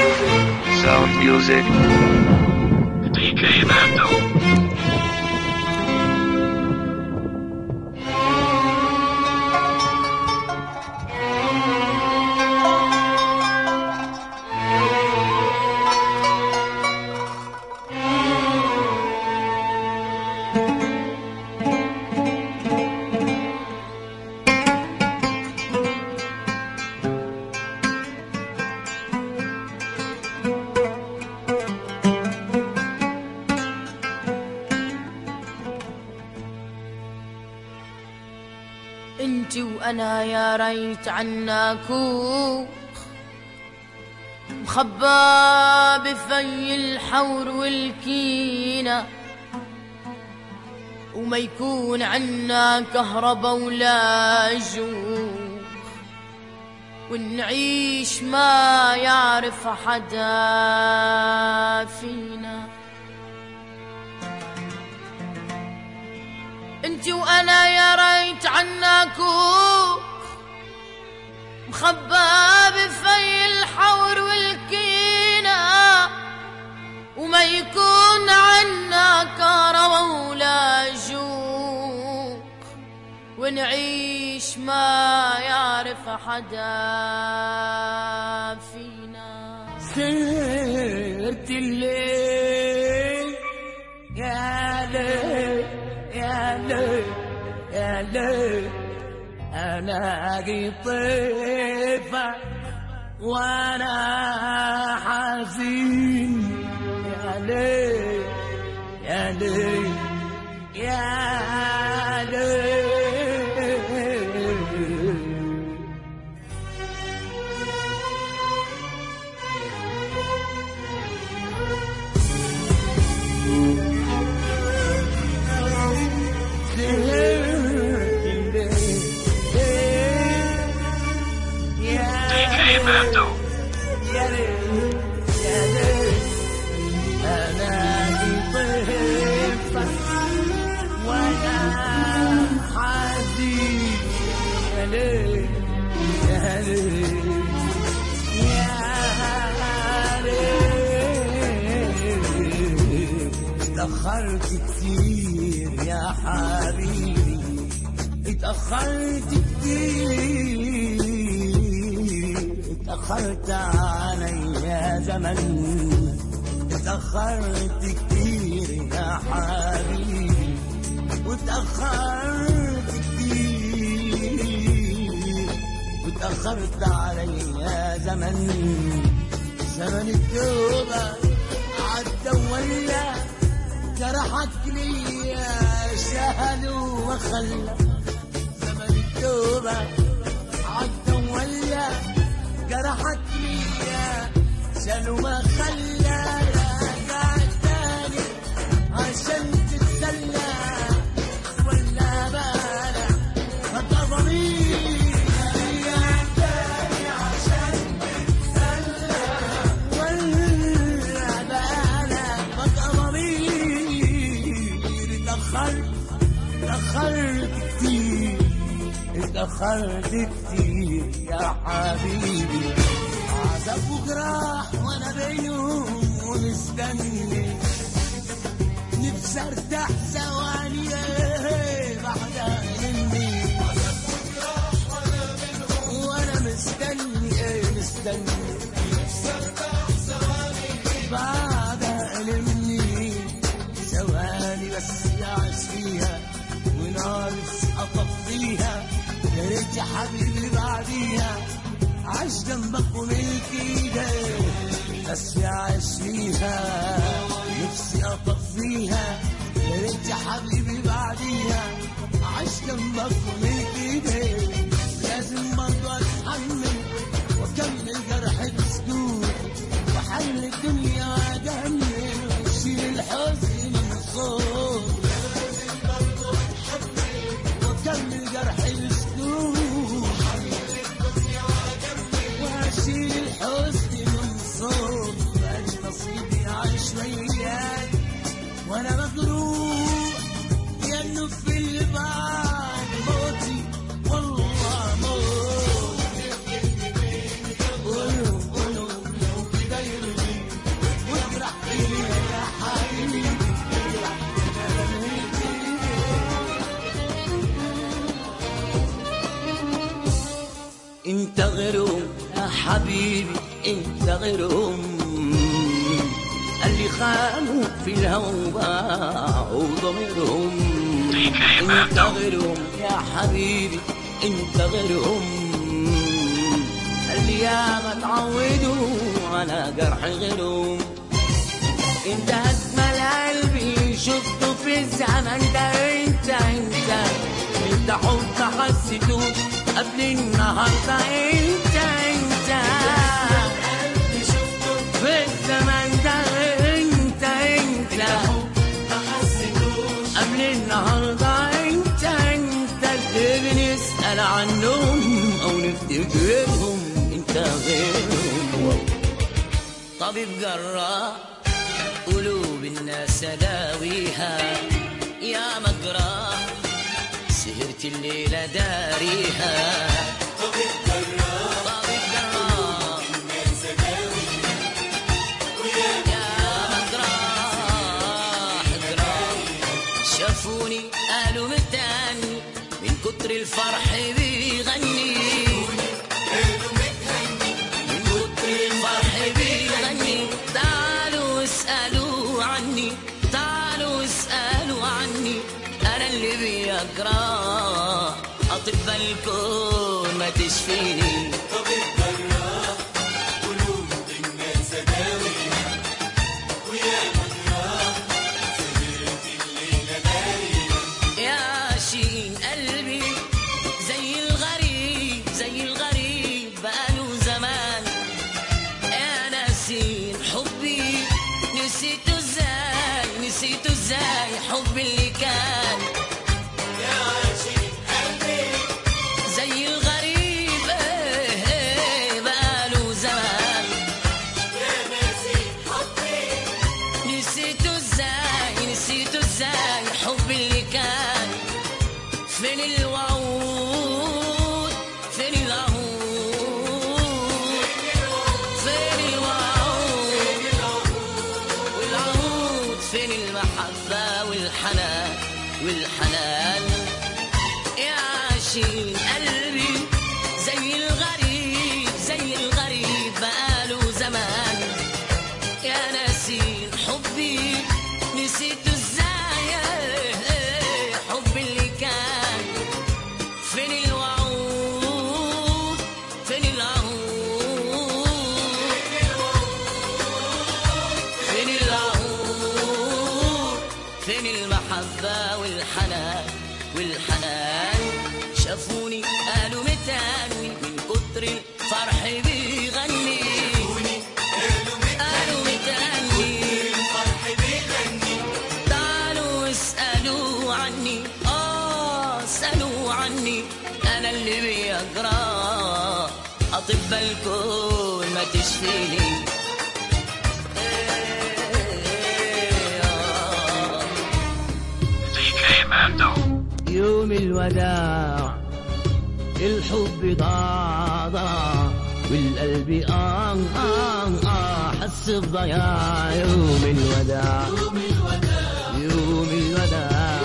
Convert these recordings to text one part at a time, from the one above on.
Sound music. DK Mando. انت وانا يا ريت عناكو مخبى بفي الحور والكينة وما يكون عنا كهربا ولا جوع ونعيش ما يعرف حدا فينا انت وانا يا ريت عناكو مخبى بفي الحور والكينة وما يكون عنا كهربا ولا جوع ونعيش ما يعرف حدا فينا سهرت الليل يا ليل يا ليل يا ليل ألاقي طيفة وأنا حزين يا ليل يا ليل يا ليل DK Mando. تأخرت كتير يا حبيبي اتأخرت كتير اتأخرت علي يا زمن اتأخرت كتير يا حبيبي واتأخرت كتير واتأخرت علي يا زمن زمن التوبة عدى ولا جرحك لي يا شهد وخلى زمن التوبة عدى ولا جرحك لي يا شهد وخلى راجع تاني عشان تتسلى ولا بالك فانت ضمير راجع تاني عشان ولا بالك بقى ضمير اتأخرت اتأخرت كتير اتأخرت كتير يا حبيبي عذاب وجراح وانا بينهم ومستني نفسي ارتاح ثواني بعدها مني وانا مستني ايه مستني بعد ألمني ثواني بس يعيش فيها ونار أطفيها يا ريت يا حبيبي بعديها عاش جنبك وملك ايدك بس يعيش فيها نفسي أطفيها يا ريت يا حبيبي بعديها عاش جنبك وملك ايدك لازم برضه اتحمل واكمل جرح بسكوت وحل الدنيا واجمل واشيل الحزن من صوت واكمل جرح السكوت واشيل الحزن من صوت مبقاش نصيبي عايش وياك وانا مجروح يا انه في البعد موتي والله موت قولوا قولوا لو كده حبيبي انت غيرهم اللي خانوا في الهوى باعوا ضميرهم DK انت Mando. غيرهم يا حبيبي انت غيرهم اللي ياما تعودوا على جرح غيرهم انت اجمل قلبي شفته في الزمن ده انت انت انت حب حسيته قبل النهارده انت انت في الزمن ده انت انت قبل النهارده انت انت اللي بنسال عنهم او نفتكرهم انت غيرهم طبيب جراح قلوب الناس داويها يا مجراح سهرت الليلة داريها طبيب جراح يا مجراح جراح شافوني قالوا متاني من كتر الفرح بيغني من كتر الفرح بيغني تعالوا اسألوا عني تعالوا اسألوا عني أنا اللي بيجرى أطباء الكون ما تشفيني يا شين قلبي زي الغريب زي الغريب بقاله زمان يا ناسين حبي نسيته ازاي نسيته ازاي حبي اللي كان زي الغريب ايه ايه بقاله زمان نسيته ازاي نسيته ازاي حبي اللي كان فين الوعود فين العهود فين الوعود والعهود فين المحبة والحنان والحنان يا عاشقين قلبي زي الغريب زي الغريب بقاله زمان يا ناسين حبي نسيت ازاي حبي اللي كان فين الوعود فين العهود فين العهود فين المحبة والحنان والحنان شافوني قالوا متاني من كتر الفرح بيغني قالوا متاني تعالوا اسألوا عني اه اسألوا عني انا اللي بيجرى اطباء الكون ما تشفيني إيه، آه. DK Mando. يوم الوداع الحب ضاع ضاع والقلب آه آه آه حس بضياع يوم الوداع يوم الوداع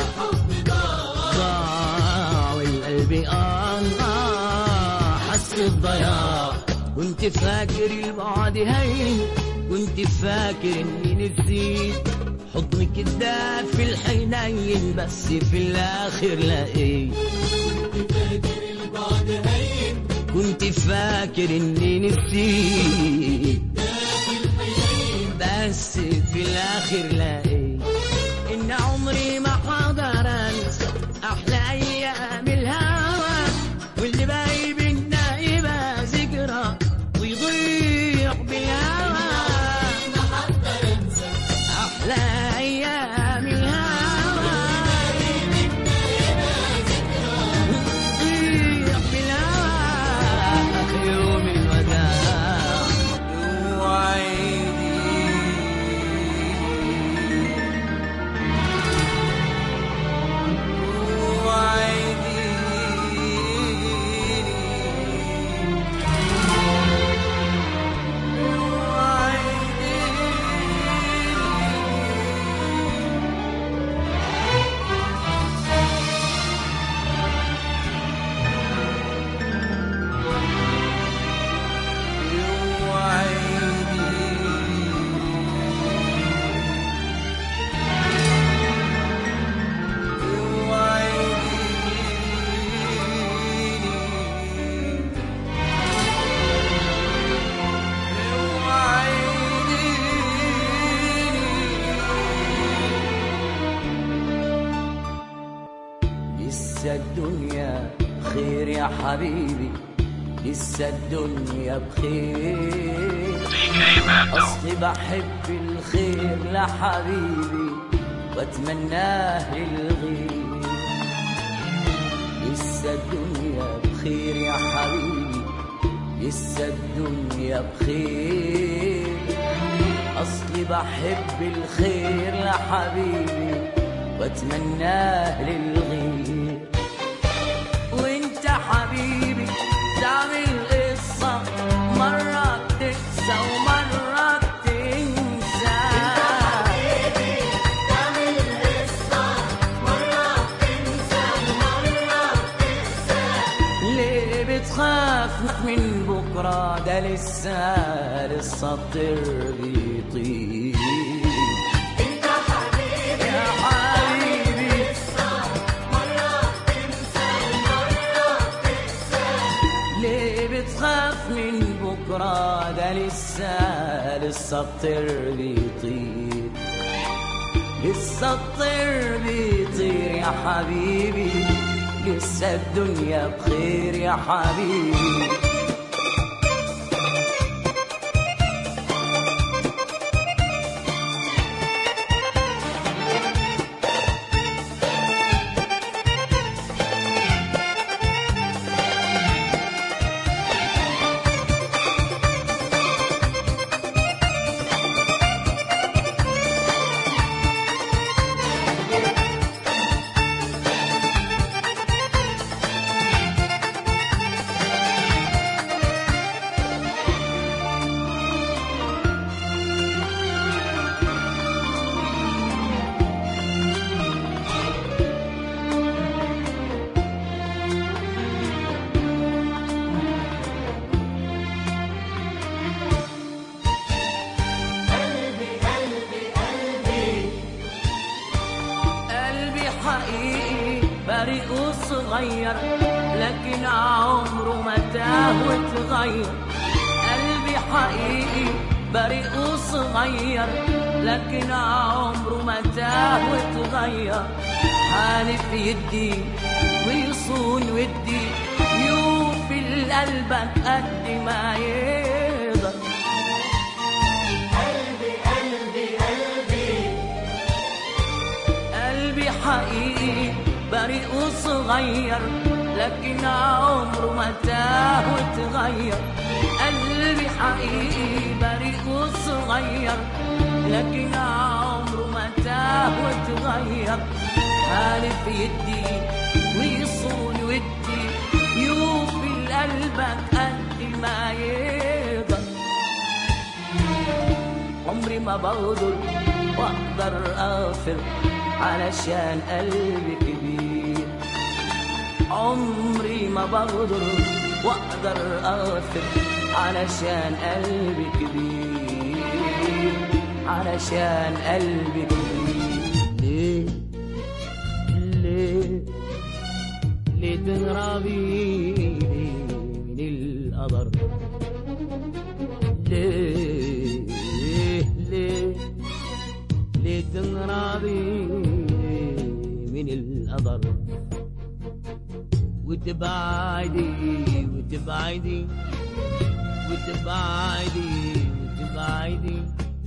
ضاع والقلب آه آه حس بضياع كنت فاكر البعد هين كنت فاكر اني نسيت حضنك الداف في الحنين بس في الاخر لقيت كنت فاكر اني نسيت بس في الاخر لقيت ان عمري ما حضر انسى احلى ايام الهوى واللي باقي بينا يبقى ذكرى ويضيع بالهوى احلى ايام الهوى ويضيع بالهوى يوم الوداع وعيدي بخير يا حبيبي لسه الدنيا بخير DK Mando. أصلي بحب الخير لحبيبي وأتمناه للغير لسه الدنيا بخير يا حبيبي لسه الدنيا بخير أصلي بحب الخير لحبيبي وأتمناه للغير وانت حبيبي تعمل قصة مرة تنسى ومرة تنسى ليه بتخاف من بكرة ده لسه لسه الطير بيطير يا حبيبي ليه بتخاف من بكرة ده لسه لسه الطير بيطير لسه الطير بيطير يا حبيبي لسه الدنيا بخير يا حبيبي قلبي حقيقي بريء وصغير لكن عمره ما تاه وتغير قلبي حقيقي بريء وصغير لكن عمره ما تاه وتغير حالف يدي ويصون ودي يوفي لقلبك قد ما يقدر قلبي حقيقي بريء وصغير لكن عمره ما تاه وتغير قلبي حقيقي بريء وصغير لكن عمره ما تاه وتغير حالف يدي ويصون ودي يوفي لقلبك قد ما يقدر عمري ما بغدر واقدر اغفر علشان قلبي كبير عمري ما بغدر واقدر اغفر علشان قلبي كبير علشان قلبي كبير ليه ليه ليه تهربي من القدر ليه ليه ليه تهربي من القدر وتبعدي وتبعدي وتبعدي وتبعدي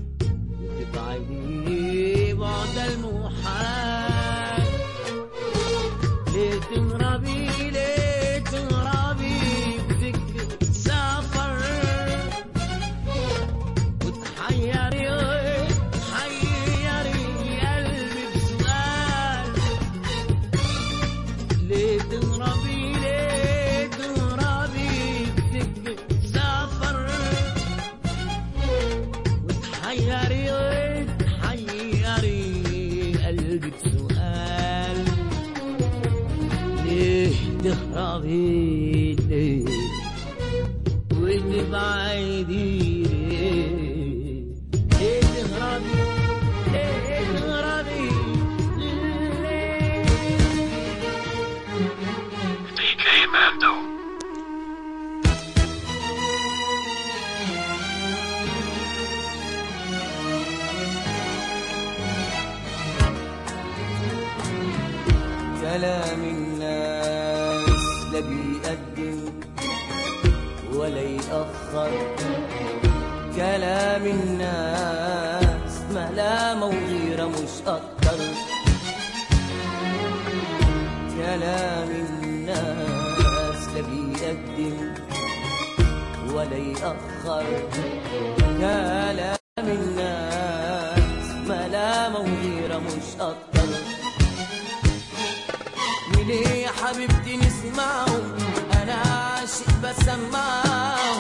وتبعدي بعد المحال ليه تهربي ليه تهربي بفكر سفر وتحيري تحيري قلبي بسؤال ليه تهربي ليه تهربي بفكر سفر وتحيري تحيري قلبي بسؤال ليه تهربي ليه وتبعدي ليه ليه تهربي ليه تهربي ليه DK Mando. كلام الناس لا بيه أخر كلام الناس ملامة وغيرة مش أكتر كلام الناس لا بيقدم ولا يأخر كلام الناس ملامة وغيرة مش أكتر وليه يا حبيبتي نسمعه أنا عاشق بسمعه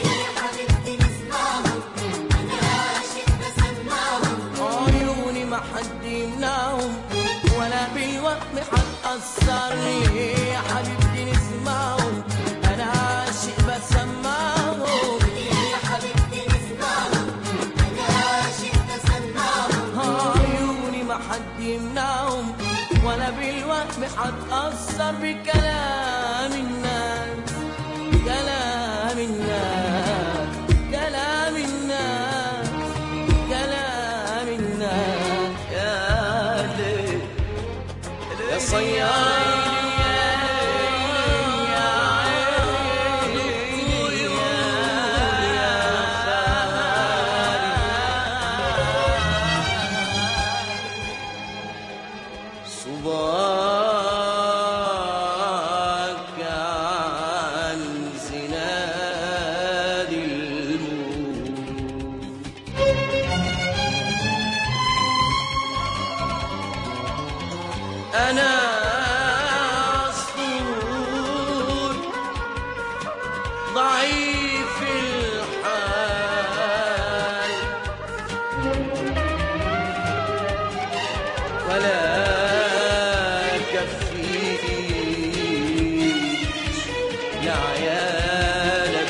عيوني ما حد يمنعهم ولا بالوهم حتأثرني يا حبيبتي نسمعهم أنا عاشق بسمعهم عيوني ما حد يمنعهم ولا بالوهم حتأثر بكلام الناس كلام الناس كلام الناس كلام الناس يا ليل يا صياد صباك عن زناد الموت أنا أسطول ضعيف الحال ولا كفيش لعيالك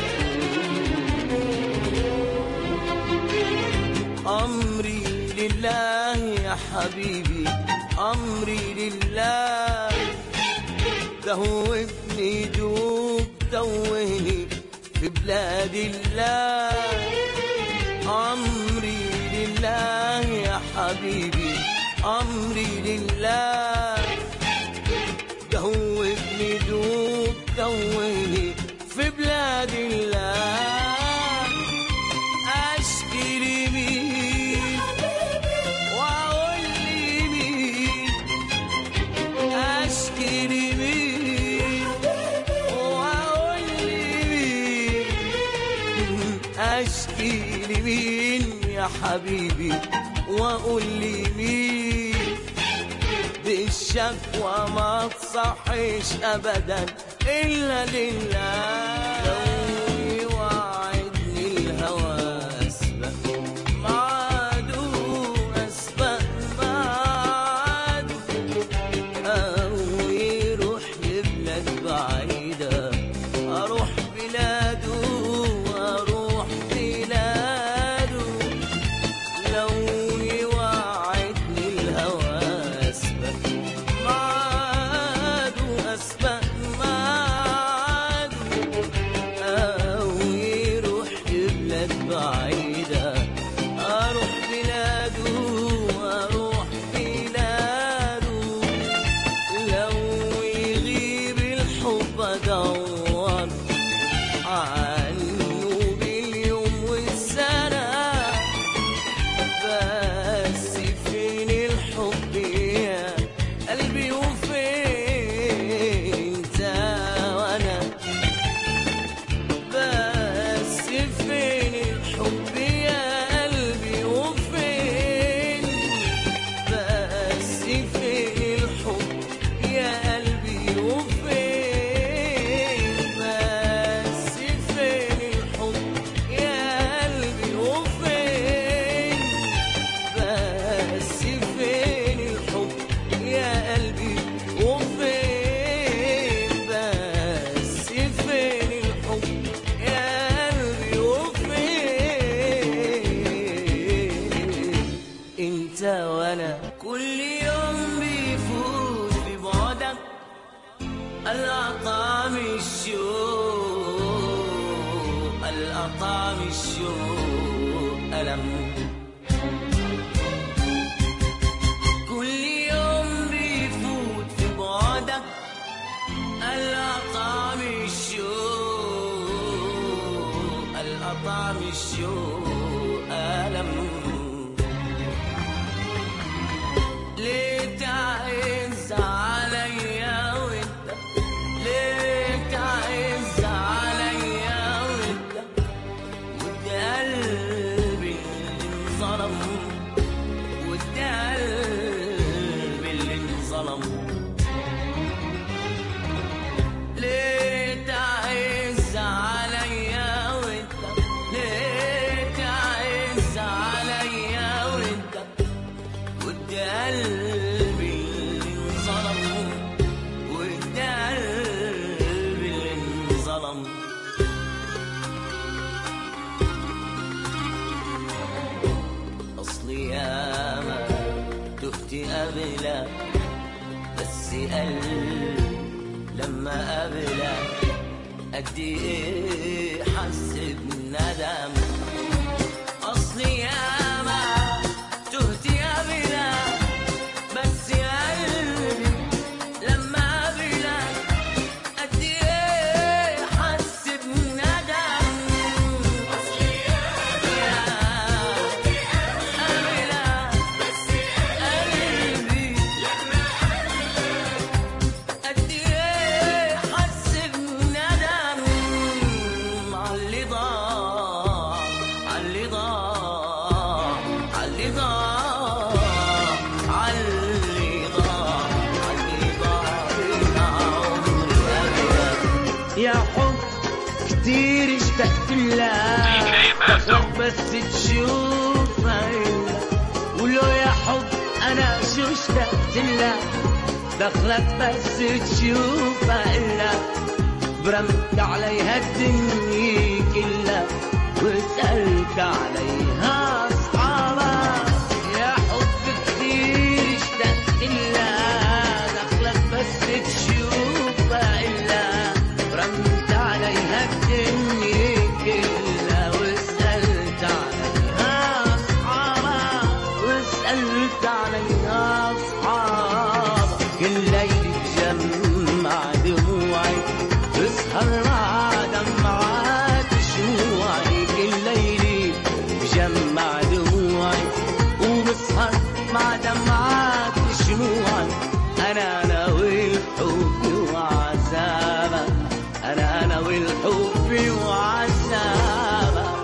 أمري لله يا حبيبي أمري لله توهني دوب توهني في بلاد الله أمري لله يا حبيبي أمري لله دوبني دوب دوبني في بلاد الله أشكي لمين وأقول لمين أشكي لمين وأقول لمين أشكي لمين يا حبيبي وأقول لمين بالشكوى ما تصحيش ابدا الا لله لو يوعدني الهوى اسبق معاده اسبق معاده او يروح لبلاد بعيده اروح بلاده اروح بلاده لو يوعدني الهوى اسبق معاده اسبق معاده او يروح لبلاد بعيده اروح بلاده اروح بلاده لو يغيب الحب ادور عنه باليوم والسنه بس فين الحب يا قلبي وفين انت وانا بس فين الحب يا قلبي وفين بس فين الحب يا قلبي وفين بس فين الحب يا قلبي وفين بس فين الحب يا قلبي وفين بس فين الحب يا قلبي وفين انت وانا كل يوم بيفوت ببعدك الأطعم الشوق الأطعم الشوق ألم كل يوم بيفوت في بعدك الأطعم الشوق قبلك بس قلبي لما قبلك قد ايه حس بندم اصلي ياما تهت يا بلا بس قلبي لما قبلك قد ايه حس بندم اصلي يا قبلك بس قلبي قد ايه حس بندم عاللي ضاع عاللي ضاع عاللي ضاع عاللي ضاع عاللي ضاع من عمري أبدا يا حب كتير اشتقت لك تخاف بس تشوفها إلا ولو يا حب انا شو اشتقت لك دخلك بس تشوفها إلا برمت عليها الدنيا كلها وسألت عليها أصحابها يا حب كتير اشتقت لها دخلك بس تشوفها إلا برمت عليها الدنيا كلها وسألت عليها أصحابها وسألت عليها أصحابها كل ليل بجمع دموعي بسهر مع دمعات شموعي كل ليل بجمع دموعي وبسهر مع دمعات شموعي أنا أنا والحب وعذابك أنا أنا والحب وعذابك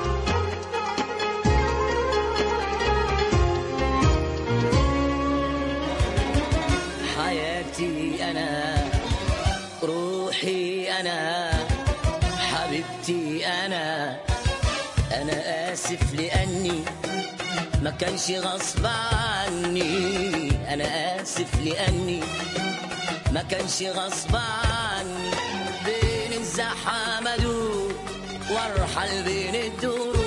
حياتي أنا روحي أنا حبيبتي أنا أنا آسف لأني ما كانش غصب عني أنا آسف لأني ما كانش غصب عني بين الزحام أدور وارحل بين الدروب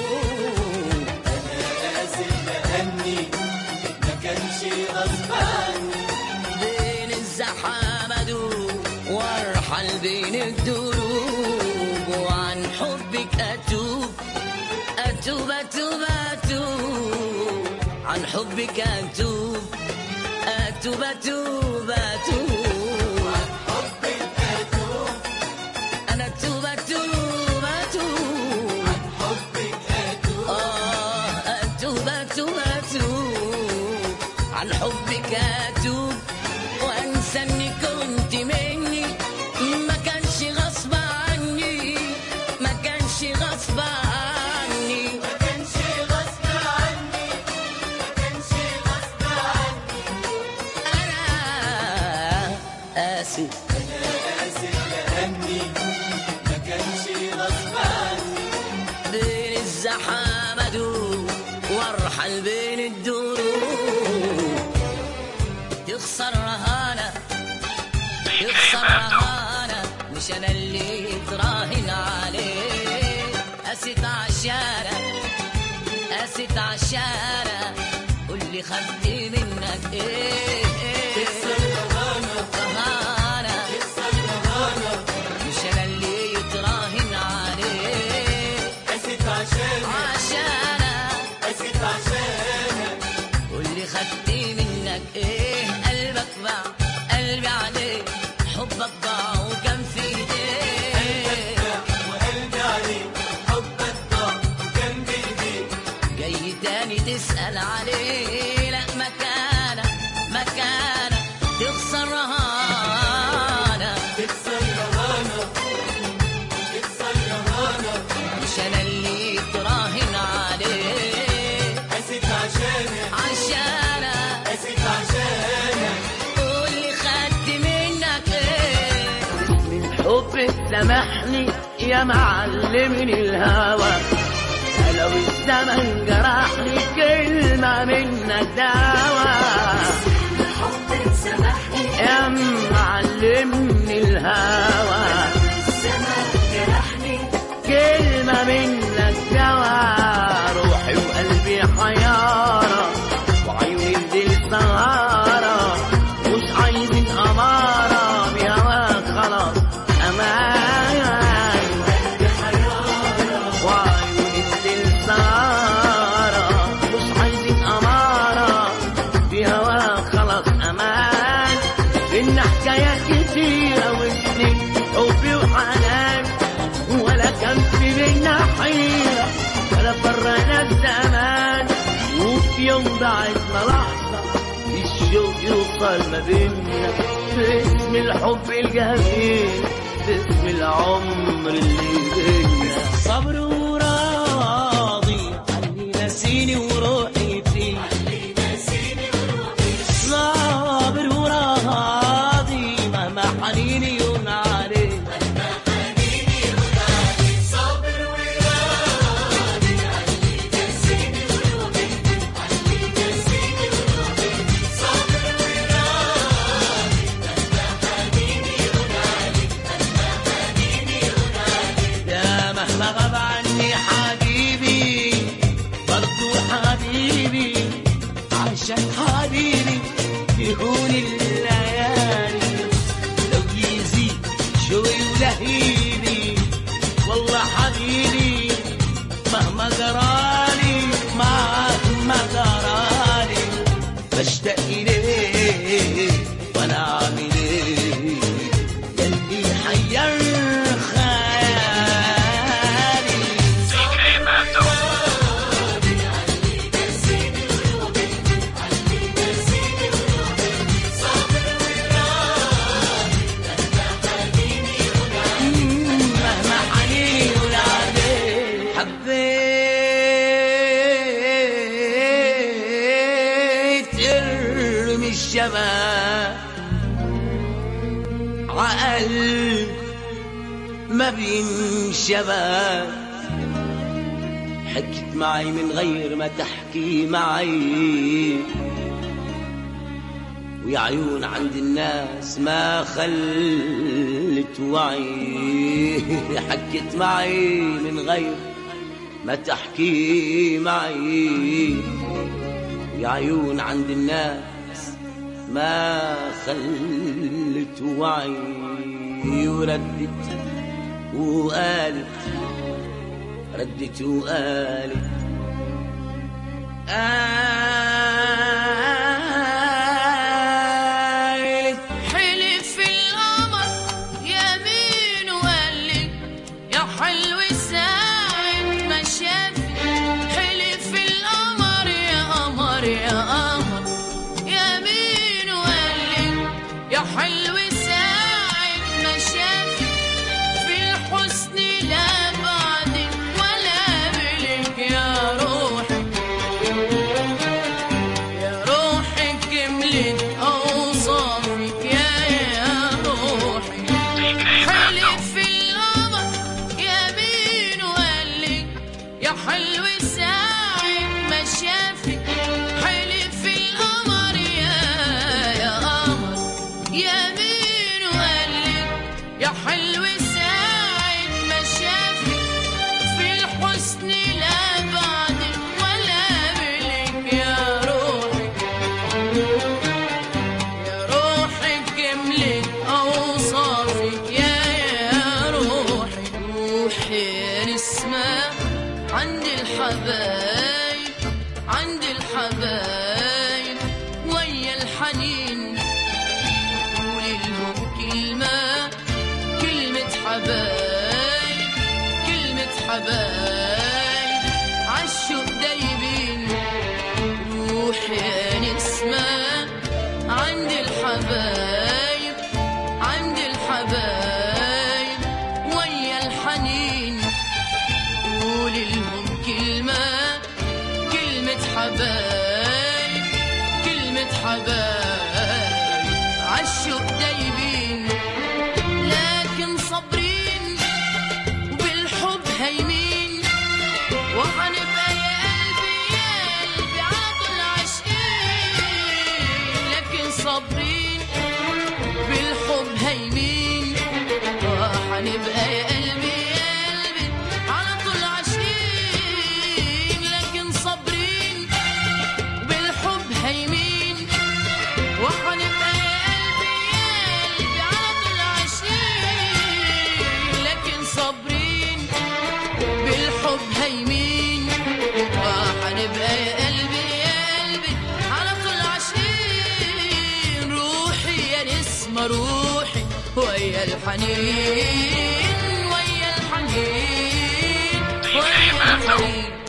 بين الزحام ادوب وارحل بين الدروب وعن حبك اتوب اتوب اتوب اتوب عن حبك اتوب اتوب اتوب اتوب انا اتوب اتوب اتوب آه أتوب أتوب أتوب عن حبك أتوب وأنسى إني كنت مني ما كانش غصب عني ما كانش غصب عني ما كانش غصب عني ما كانش غصب عني أنا آسف بين الزحام ادوب وارحل بين الدروب تخسر رهانة تخسر رهانة مش انا اللي تراهن عليه قست عشانك قست عشانك قول لي خدت منك ايه رهانة مش انا اللي يتراهن عليه عشانك واللي خدت منك ايه قلبك باع قلبي عليك حبك ضاع وكان في ايديك جاي تاني تسأل عليه لا مكانك مكانك تخسر رهانة مش انا اللي تراهن عليه عشانك واللي خدت منك ايه من حبك سامحني يا معلمني الهوى لو الزمن جرحني كلمة منك دواء يا معلمني الهوى كلمة منك دواء روحي وقلبي حيارة وعيوني بدل سهارة يوم بعد ما لحظة الشوق يوصل ما بينا باسم الحب الجميل باسم العمر اللي بينا صبر وراضي عني نسيني وروحي فيه صابر وراضي مهما حنيني يون عليه يا مهما غاب عني حبيبي برضو حبيبي عشان حبيبي يهون الليالي لو يزيد شوي ولهيبي والله حبيبي مهما جرالي مهما جرالي بشتاق إليه وانا عامل ايه يلي حير خيالي DK Mando. مهما حنيني ولا عليه حبيت ارمي الشباب عقل ما بينشباب حكت معي من غير ما تحكي معي ويا عيون عند الناس ما خلت وعي حكت معي من غير ما تحكي معي ويا عيون عند الناس ما خلت وعي وردت وقالت ردت وقالت قالت حلف القمر يمين وقال لي يا حلو ساعة ما شافك حلف القمر يا قمر يا قمر يمين وقال لي يا حلو ساعة ما شافك في الحسن لا بعدك ولا قبلك يا روحي يا روحي كملت أوصافك يا يا روحي DK Mando. حلف القمر يمين وقال لي يا حلو ساعة ما شافك حلف القمر يا يا قمر يمين وقال لي يا حلو ساعة ما شافك في الحسن لا بعدك ولا قبلك يا روحي يا روحي كملت أوصافك يا يا روحي روحي نسمة عند الحبايب عند الحبايب ويا الحنين قولي لهم كلمة كلمة حبايب كلمة حبايب عالشوق دايبين روحي يا نسمة عند الحبايب عند الحبايب ويا الحنين قولي لهم كلمة كلمة حبايب كلمة حبايب عالشوق دايبين لكن صابرين وبالحب هايمين وحنبقى يا قلبي يا قلبي على طول عاشقين لكن صابرين بالحب هايمين وحنبقى يا قلبي يا قلبي على طول عاشقين لكن صابرين بالحب هايمين وحنبقى يا قلبي يا قلبي على طول عاشقين لكن صابرين بالحب هايمين وحنبقى يا قلبي يا قلبي على طول عاشقين روحي يا نسمة روحي ويا الحنين ويا الحنين ويا الحنين